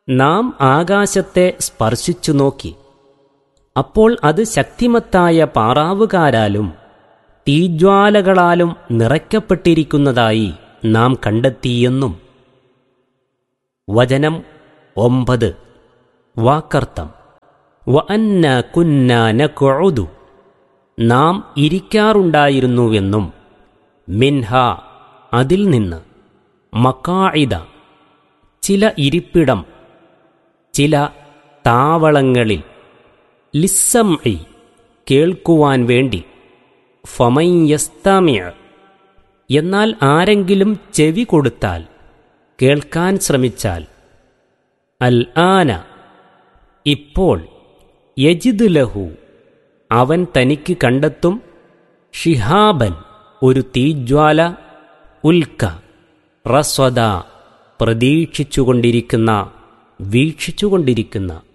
നാം ആകാശത്തെ സ്പർശിച്ചു നോക്കി അപ്പോൾ അത് ശക്തിമത്തായ പാറാവുകാരാലും തീജ്വാലകളാലും നിറയ്ക്കപ്പെട്ടിരിക്കുന്നതായി നാം കണ്ടെത്തിയെന്നും വചനം ഒമ്പത് വാക്കർത്ഥം വ അന്ന കുന്ന നഖുഉദു നാം ഇരിക്കാറുണ്ടായിരുന്നുവെന്നും മിൻഹ അതിൽ നിന്ന് മക്കായിദ ചില ഇരിപ്പിടം ചില താവളങ്ങളിൽ ലിസ്സംഇ കേൾക്കുവാൻ വേണ്ടി ഫമയ്യസ്താമിയ എന്നാൽ ആരെങ്കിലും ചെവി കൊടുത്താൽ കേൾക്കാൻ ശ്രമിച്ചാൽ അൽ ആന ഇപ്പോൾ യജിദ് ലഹു അവൻ തനിക്ക് കണ്ടെത്തും ഷിഹാബൻ ഒരു തീജ്വാല ഉൽക്ക റസ്വദ പ്രതീക്ഷിച്ചുകൊണ്ടിരിക്കുന്ന വീക്ഷിച്ചുകൊണ്ടിരിക്കുന്ന